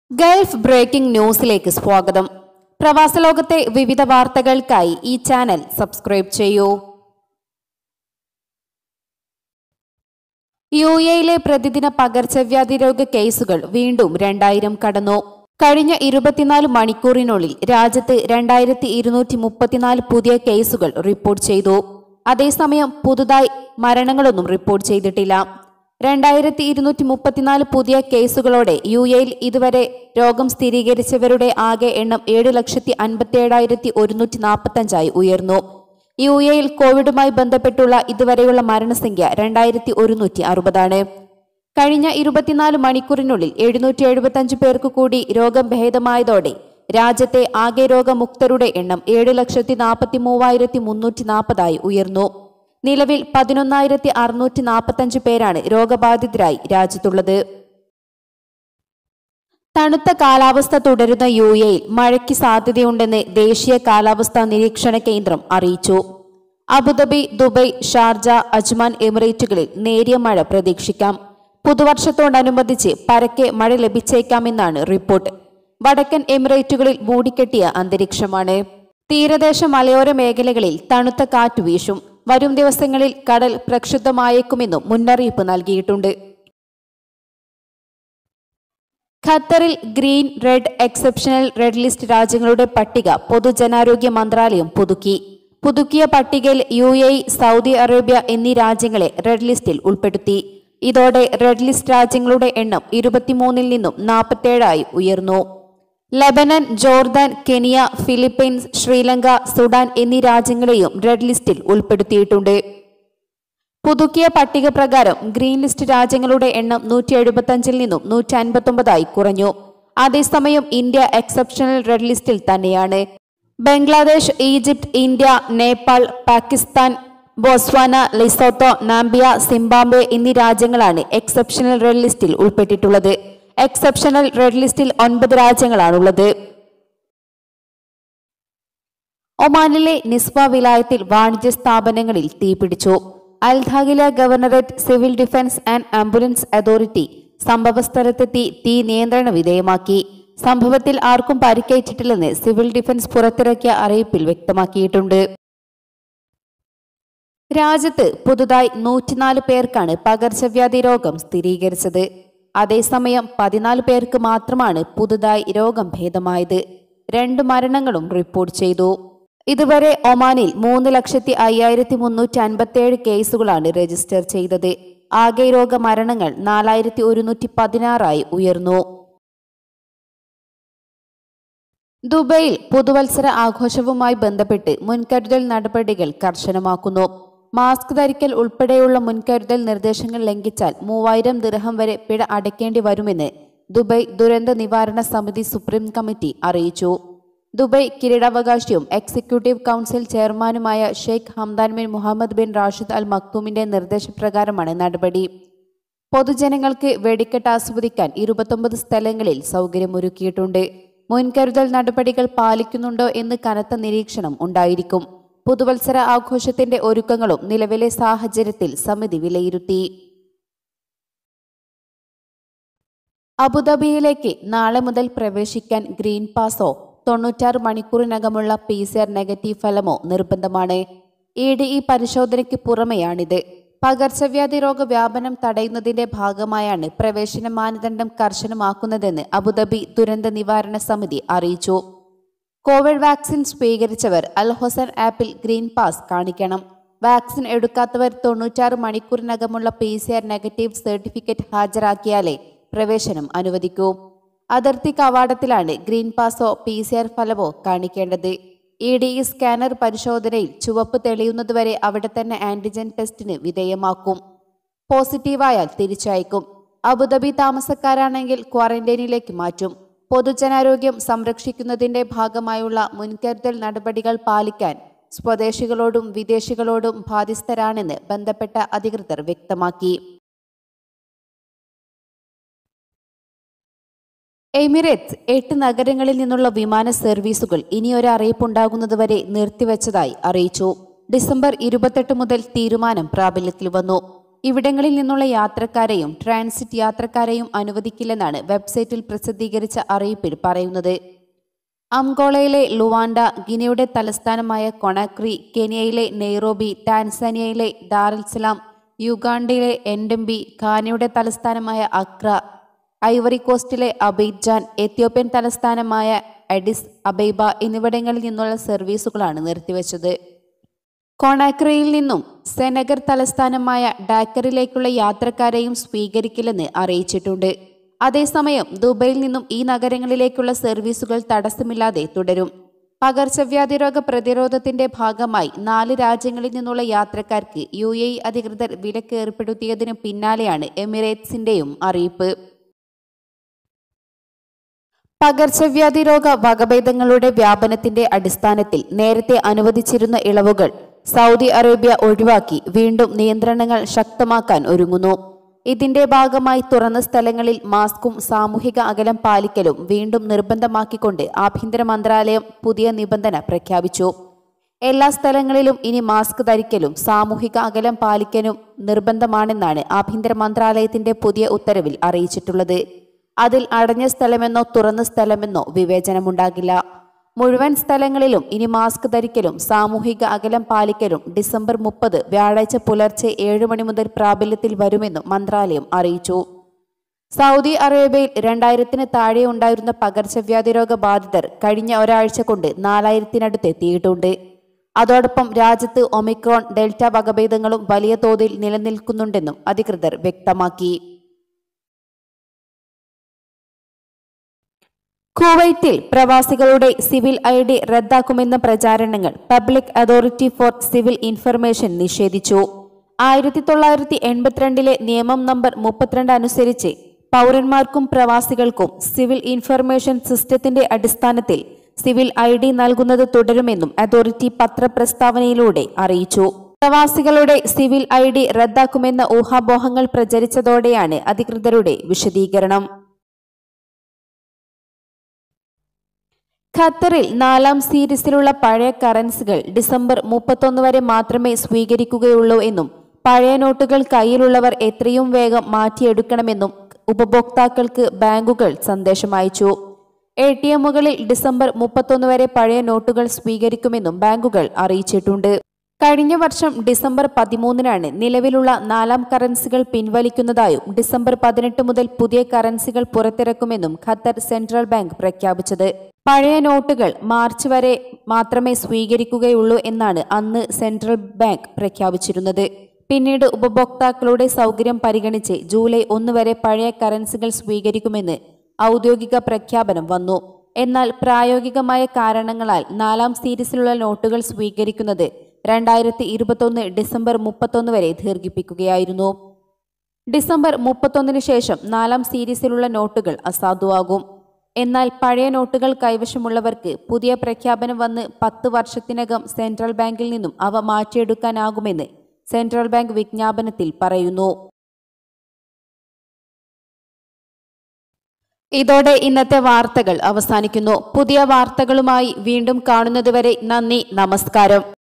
Gulf breaking ന്യൂസിലേക്ക് സ്വാഗതം പ്രവാസ ലോകത്തെ വിവിധ വാർത്തകൾക്കായി ഈ ചാനൽ സബ്സ്ക്രൈബ് ചെയ്യൂ യു എയിലെ പ്രതിദിന പകർച്ചവ്യാധി രോഗ കേസുകൾ വീണ്ടും രണ്ടായിരം കടന്നു കഴിഞ്ഞ ഇരുപത്തിനാല് മണിക്കൂറിനുള്ളിൽ രാജ്യത്ത് രണ്ടായിരത്തി ഇരുന്നൂറ്റി മുപ്പത്തിനാല് പുതിയ കേസുകൾ റിപ്പോർട്ട് ചെയ്തു അതേസമയം പുതുതായി മരണങ്ങളൊന്നും റിപ്പോർട്ട് ചെയ്തിട്ടില്ല രണ്ടായിരത്തി ഇരുന്നൂറ്റി മുപ്പത്തിനാല് പുതിയ കേസുകളോടെ യു എയിൽ ഇതുവരെ രോഗം സ്ഥിരീകരിച്ചവരുടെ ആകെ എണ്ണം ഏഴ് ലക്ഷത്തി അൻപത്തിയേഴായിരത്തി ഒരുന്നൂറ്റി നാൽപ്പത്തഞ്ചായി ഉയർന്നു യു എയിൽ കോവിഡുമായി ബന്ധപ്പെട്ടുള്ള ഇതുവരെയുള്ള മരണസംഖ്യ രണ്ടായിരത്തി ഒരുന്നൂറ്റി അറുപതാണ് കഴിഞ്ഞ ഇരുപത്തിനാല് മണിക്കൂറിനുള്ളിൽ എഴുന്നൂറ്റി എഴുപത്തഞ്ച് പേർക്ക് കൂടി രോഗം ഭേദമായതോടെ രാജ്യത്തെ ആകെ രോഗമുക്തരുടെ എണ്ണം ഏഴ് ലക്ഷത്തി നാൽപ്പത്തി മൂവായിരത്തി മുന്നൂറ്റി നാൽപ്പതായി ഉയർന്നു നിലവിൽ പതിനൊന്നായിരത്തി അറുന്നൂറ്റി നാൽപ്പത്തഞ്ച് പേരാണ് രോഗബാധിതരായി രാജ്യത്തുള്ളത് തണുത്ത കാലാവസ്ഥ തുടരുന്ന യു എയിൽ മഴയ്ക്ക് സാധ്യതയുണ്ടെന്ന് ദേശീയ കാലാവസ്ഥാ നിരീക്ഷണ കേന്ദ്രം അറിയിച്ചു അബുദാബി ദുബൈ ഷാർജ അജ്മാൻ എമിറേറ്റുകളിൽ നേരിയ മഴ പ്രതീക്ഷിക്കാം പുതുവർഷത്തോടനുബന്ധിച്ച് പരക്കെ മഴ ലഭിച്ചേക്കാമെന്നാണ് റിപ്പോർട്ട് വടക്കൻ എമിറേറ്റുകളിൽ മൂടിക്കെട്ടിയ അന്തരീക്ഷമാണ് തീരദേശ മലയോര മേഖലകളിൽ തണുത്ത കാറ്റ് വീശും വരും ദിവസങ്ങളിൽ കടൽ പ്രക്ഷുബ്ധമായേക്കുമെന്നും മുന്നറിയിപ്പ് നൽകിയിട്ടുണ്ട് ഖത്തറിൽ green red exceptional red list രാജ്യങ്ങളുടെ പട്ടിക പൊതുജനാരോഗ്യ മന്ത്രാലയം പുതുക്കി പുതുക്കിയ പട്ടികയിൽ യു എ സൗദി അറേബ്യ എന്നീ രാജ്യങ്ങളെ റെഡ് ലിസ്റ്റിൽ ഉൾപ്പെടുത്തി ഇതോടെ റെഡ് ലിസ്റ്റ് രാജ്യങ്ങളുടെ എണ്ണം ഇരുപത്തിമൂന്നിൽ നിന്നും നാൽപ്പത്തേഴായി ഉയർന്നു Lebanon Jordan Kenya Philippines Sri Lanka Sudan എന്നീ രാജ്യങ്ങളെയും റെഡ് ലിസ്റ്റിൽ ഉൾപ്പെടുത്തിയിട്ടുണ്ട് പുതുക്കിയ പട്ടിക പ്രകാരം ഗ്രീൻ ലിസ്റ്റ് രാജ്യങ്ങളുടെ എണ്ണം നൂറ്റി എഴുപത്തഞ്ചിൽ നിന്നും നൂറ്റി അൻപത്തൊമ്പതായി കുറഞ്ഞു അതേസമയം ഇന്ത്യ എക്സെപ്ഷണൽ റെഡ് ലിസ്റ്റിൽ തന്നെയാണ് Bangladesh Egypt India Nepal Pakistan Botswana Lesotho Namibia Zimbabwe എന്നീ രാജ്യങ്ങളാണ് എക്സെപ്ഷണൽ റെഡ് ലിസ്റ്റിൽ ഉൾപ്പെട്ടിട്ടുള്ളത് എക്സെപ്ഷണൽ റെഡ് ലിസ്റ്റിൽ ഒൻപത് രാജ്യങ്ങളാണുള്ളത് ഒമാനിലെ നിസ്വ വിലായത്തിൽ വാണിജ്യ സ്ഥാപനങ്ങളിൽ തീപിടിച്ചു അൽധാഗില governorate civil defence and ambulance authority സംഭവസ്ഥലത്തെത്തി തീ നിയന്ത്രണ വിധേയമാക്കി സംഭവത്തിൽ ആർക്കും പരിക്കേറ്റിട്ടില്ലെന്ന് സിവിൽ ഡിഫൻസ് പുറത്തിറക്കിയ അറിയിപ്പിൽ വ്യക്തമാക്കിയിട്ടുണ്ട് രാജ്യത്ത് പുതുതായി നൂറ്റിനാല് പേർക്കാണ് പകർച്ചവ്യാധി രോഗം സ്ഥിരീകരിച്ചത് അതേസമയം പതിനാല് പേർക്ക് മാത്രമാണ് പുതുതായി രോഗം ഭേദമായത് രണ്ട് മരണങ്ങളും റിപ്പോർട്ട് ചെയ്തു ഇതുവരെ ഒമാനിൽ മൂന്ന് ലക്ഷത്തി അയ്യായിരത്തി മുന്നൂറ്റി അൻപത്തിയേഴ് കേസുകളാണ് രജിസ്റ്റർ ചെയ്തത് ആകെ രോഗ മരണങ്ങൾ നാലായിരത്തി ഒരുന്നൂറ്റി പതിനാറായി ഉയർന്നു ദുബൈയിൽ പുതുവത്സര ആഘോഷവുമായി ബന്ധപ്പെട്ട് മുൻകരുതൽ നടപടികൾ കർശനമാക്കുന്നു മാസ്ക് ധരിക്കൽ ഉൾപ്പെടെയുള്ള മുൻകരുതൽ നിർദ്ദേശങ്ങൾ ലംഘിച്ചാൽ മൂവായിരം ദിർഹം വരെ പിഴ അടയ്ക്കേണ്ടി വരുമെന്ന് ദുബൈ ദുരന്ത നിവാരണ സമിതി സുപ്രീം കമ്മിറ്റി അറിയിച്ചു ദുബൈ കിരീടാവകാശിയും എക്സിക്യൂട്ടീവ് കൗൺസിൽ ചെയർമാനുമായ Sheikh Hamdan bin Mohammed bin Rashid Al മക്തൂമിന്റെ നിർദ്ദേശപ്രകാരമാണ് നടപടി പൊതുജനങ്ങൾക്ക് വെടിക്കെട്ട് ആസ്വദിക്കാൻ ഇരുപത്തൊമ്പത് സ്ഥലങ്ങളിൽ സൗകര്യമൊരുക്കിയിട്ടുണ്ട് മുൻകരുതൽ നടപടികൾ പാലിക്കുന്നുണ്ടോ എന്ന് കനത്ത നിരീക്ഷണം ഉണ്ടായിരിക്കും പുതുവത്സര ആഘോഷത്തിന്റെ ഒരുക്കങ്ങളും നിലവിലെ സാഹചര്യത്തിൽ സമിതി വിലയിരുത്തി അബുദാബിയിലേക്ക് നാളെ മുതൽ പ്രവേശിക്കാൻ ഗ്രീൻ പാസോ തൊണ്ണൂറ്റാറ് മണിക്കൂറിനകമുള്ള പി സി ആർ നെഗറ്റീവ് ഫലമോ നിർബന്ധമാണ് ഇ ഡി ഇ പരിശോധനയ്ക്ക് പുറമെയാണിത് പകർച്ചവ്യാധി രോഗ വ്യാപനം തടയുന്നതിന്റെ ഭാഗമായാണ് പ്രവേശന മാനദണ്ഡം കർശനമാക്കുന്നതെന്ന് അബുദാബി ദുരന്ത നിവാരണ സമിതി അറിയിച്ചു കോവിഡ് വാക്സിൻ സ്വീകരിച്ചവർ അൽ ഹൊസൻ ആപ്പിൽ ഗ്രീൻ പാസ് കാണിക്കണം വാക്സിൻ എടുക്കാത്തവർ തൊണ്ണൂറ്റാറ് മണിക്കൂറിനകമുള്ള P C R negative certificate ഹാജരാക്കിയാലേ പ്രവേശനം അനുവദിക്കൂ അതിർത്തി കവാടത്തിലാണ് ഗ്രീൻ പാസോ പി സി ആർ ഫലമോ കാണിക്കേണ്ടത് ഇ ഡി ഇ സ്കാനർ പരിശോധനയിൽ ചുവപ്പ് തെളിയുന്നതുവരെ അവിടെ തന്നെ ആന്റിജൻ ടെസ്റ്റിന് വിധേയമാക്കും പോസിറ്റീവായാൽ തിരിച്ചയക്കും അബുദാബി താമസക്കാരാണെങ്കിൽ ക്വാറന്റൈനിലേക്ക് മാറ്റും പൊതുജനാരോഗ്യം സംരക്ഷിക്കുന്നതിന്റെ ഭാഗമായുള്ള മുൻകരുതൽ നടപടികൾ പാലിക്കാൻ സ്വദേശികളോടും വിദേശികളോടും ബാധ്യസ്ഥരാണെന്ന് ബന്ധപ്പെട്ട അധികൃതർ വ്യക്തമാക്കി എമിറേറ്റ്സ് എട്ട് നഗരങ്ങളിൽ നിന്നുള്ള വിമാന സർവീസുകൾ ഇനിയൊരു അറിയിപ്പുണ്ടാകുന്നതുവരെ നിർത്തിവച്ചതായി അറിയിച്ചു ഡിസംബർ ഇരുപത്തെട്ട് മുതൽ തീരുമാനം പ്രാബല്യത്തിൽ വന്നു ഇവിടങ്ങളിൽ നിന്നുള്ള യാത്രക്കാരെയും ട്രാൻസിറ്റ് യാത്രക്കാരെയും അനുവദിക്കില്ലെന്നാണ് വെബ്സൈറ്റിൽ പ്രസിദ്ധീകരിച്ച അറിയിപ്പിൽ പറയുന്നത് അംഗോളയിലെ ലുവാൻഡ ഗിനിയുടെ തലസ്ഥാനമായ കൊണാക്രി കെനിയയിലെ നെയ്റോബി ടാൻസാനിയയിലെ ദാറുൽസലാം യുഗാണ്ടയിലെ എൻഡംബി ഖാനയുടെ തലസ്ഥാനമായ അക്ര ഐവറി കോസ്റ്റിലെ അബൈജാൻ എത്യോപ്യൻ തലസ്ഥാനമായ അഡിസ് അബൈബ എന്നിവിടങ്ങളിൽ നിന്നുള്ള സർവീസുകളാണ് നിർത്തിവച്ചത് കൊണാക്രയിൽ നിന്നും സെനഗർ തലസ്ഥാനമായ ഡാക്കറിലേക്കുള്ള യാത്രക്കാരെയും സ്വീകരിക്കില്ലെന്ന് അറിയിച്ചിട്ടുണ്ട് അതേസമയം ദുബൈയിൽ നിന്നും ഈ നഗരങ്ങളിലേക്കുള്ള സർവീസുകൾ തടസ്സമില്ലാതെ തുടരും പകർച്ചവ്യാധി രോഗ പ്രതിരോധത്തിന്റെ ഭാഗമായി നാല് രാജ്യങ്ങളിൽ നിന്നുള്ള യാത്രക്കാർക്ക് യു എ അധികൃതർ വിലക്ക് ഏർപ്പെടുത്തിയതിനു പിന്നാലെയാണ് എമിറേറ്റ്സിന്റെയും അറിയിപ്പ് പകർച്ചവ്യാധി രോഗ വകഭേദങ്ങളുടെ വ്യാപനത്തിന്റെ അടിസ്ഥാനത്തിൽ നേരത്തെ അനുവദിച്ചിരുന്ന ഇളവുകൾ സൗദി അറേബ്യ ഒഴിവാക്കി വീണ്ടും നിയന്ത്രണങ്ങൾ ശക്തമാക്കാൻ ഒരുങ്ങുന്നു ഇതിന്റെ ഭാഗമായി തുറന്ന സ്ഥലങ്ങളിൽ മാസ്കും സാമൂഹിക അകലം പാലിക്കലും വീണ്ടും നിർബന്ധമാക്കിക്കൊണ്ട് ആഭ്യന്തര മന്ത്രാലയം പുതിയ നിബന്ധന പ്രഖ്യാപിച്ചു എല്ലാ സ്ഥലങ്ങളിലും ഇനി മാസ്ക് ധരിക്കലും സാമൂഹിക അകലം പാലിക്കലും നിർബന്ധമാണെന്നാണ് ആഭ്യന്തര മന്ത്രാലയത്തിന്റെ പുതിയ ഉത്തരവിൽ അറിയിച്ചിട്ടുള്ളത് അതിൽ അടഞ്ഞ സ്ഥലമെന്നോ തുറന്ന സ്ഥലമെന്നോ വിവേചനമുണ്ടാകില്ല മുഴുവൻ സ്ഥലങ്ങളിലും ഇനി മാസ്ക് ധരിക്കലും സാമൂഹിക അകലം പാലിക്കലും ഡിസംബർ മുപ്പത് വ്യാഴാഴ്ച പുലർച്ചെ ഏഴ് മണി മുതൽ പ്രാബല്യത്തിൽ വരുമെന്നും മന്ത്രാലയം അറിയിച്ചു സൗദി അറേബ്യയിൽ രണ്ടായിരത്തിന് താഴെ ഉണ്ടായിരുന്ന പകർച്ചവ്യാധി രോഗ ബാധിതർ കഴിഞ്ഞ ഒരാഴ്ച കൊണ്ട് നാലായിരത്തിനടുത്ത് എത്തിയിട്ടുണ്ട് അതോടൊപ്പം രാജ്യത്ത് ഒമിക്രോൺ ഡെൽറ്റ വകഭേദങ്ങളും വലിയ തോതിൽ നിലനിൽക്കുന്നുണ്ടെന്നും അധികൃതർ വ്യക്തമാക്കി കുവൈറ്റിൽ പ്രവാസികളുടെ സിവിൽ ഐ ഡി റദ്ദാക്കുമെന്ന പ്രചാരണങ്ങൾ public authority for civil information നിഷേധിച്ചു ആയിരത്തി തൊള്ളായിരത്തി എൺപത്തിരണ്ടിലെ നിയമം നമ്പർ മുപ്പത്തിരണ്ട് അനുസരിച്ച് പൗരന്മാർക്കും പ്രവാസികൾക്കും സിവിൽ ഇൻഫർമേഷൻ സിസ്റ്റത്തിന്റെ അടിസ്ഥാനത്തിൽ സിവിൽ ഐ ഡി നൽകുന്നത് തുടരുമെന്നും അതോറിറ്റി പത്രപ്രസ്താവനയിലൂടെ അറിയിച്ചു പ്രവാസികളുടെ സിവിൽ ഐ ഡി റദ്ദാക്കുമെന്ന ഊഹാപോഹങ്ങൾ പ്രചരിച്ചതോടെയാണ് അധികൃതരുടെ വിശദീകരണം ഖത്തറിൽ നാലാം സീരീസിലുള്ള പഴയ കറൻസികൾ ഡിസംബർ മുപ്പത്തൊന്ന് വരെ മാത്രമേ സ്വീകരിക്കുകയുള്ളൂ എന്നും പഴയ നോട്ടുകൾ കയ്യിലുള്ളവർ എത്രയും വേഗം മാറ്റിയെടുക്കണമെന്നും ഉപഭോക്താക്കൾക്ക് ബാങ്കുകൾ സന്ദേശം അയച്ചു എ ടി എമ്മുകളിൽ ഡിസംബർ മുപ്പത്തൊന്ന് വരെ പഴയ നോട്ടുകൾ സ്വീകരിക്കുമെന്നും ബാങ്കുകൾ അറിയിച്ചിട്ടുണ്ട് കഴിഞ്ഞ വർഷം ഡിസംബർ പതിമൂന്നിനാണ് നിലവിലുള്ള നാലാം കറൻസികൾ പിൻവലിക്കുന്നതായും ഡിസംബർ പതിനെട്ട് മുതൽ പുതിയ കറൻസികൾ പുറത്തിറക്കുമെന്നും ഖത്തർ സെൻട്രൽ ബാങ്ക് പ്രഖ്യാപിച്ചത് പഴയ നോട്ടുകൾ മാർച്ച് വരെ മാത്രമേ സ്വീകരിക്കുകയുള്ളൂ എന്നാണ് അന്ന് സെൻട്രൽ ബാങ്ക് പ്രഖ്യാപിച്ചിരുന്നത് പിന്നീട് ഉപഭോക്താക്കളുടെ സൗകര്യം പരിഗണിച്ച് ജൂലൈ ഒന്ന് വരെ പഴയ കറൻസികൾ സ്വീകരിക്കുമെന്ന് ഔദ്യോഗിക പ്രഖ്യാപനം വന്നു എന്നാൽ പ്രായോഗികമായ കാരണങ്ങളാൽ നാലാം സീരീസിലുള്ള നോട്ടുകൾ സ്വീകരിക്കുന്നത് രണ്ടായിരത്തി ഇരുപത്തൊന്ന് ഡിസംബർ മുപ്പത്തൊന്ന് വരെ ദീർഘിപ്പിക്കുകയായിരുന്നു ഡിസംബർ മുപ്പത്തൊന്നിന് ശേഷം നാലാം സീരീസിലുള്ള നോട്ടുകൾ അസാധുവാകും എന്നാൽ പഴയ നോട്ടുകൾ കൈവശമുള്ളവർക്ക് പുതിയ പ്രഖ്യാപനം വന്ന് പത്ത് വർഷത്തിനകം സെൻട്രൽ ബാങ്കിൽ നിന്നും അവ മാറ്റിയെടുക്കാനാകുമെന്ന് സെൻട്രൽ ബാങ്ക് വിജ്ഞാപനത്തിൽ പറയുന്നു ഇതോടെ ഇന്നത്തെ വാർത്തകൾ അവസാനിക്കുന്നു പുതിയ വാർത്തകളുമായി വീണ്ടും കാണുന്നതുവരെ നന്ദി നമസ്കാരം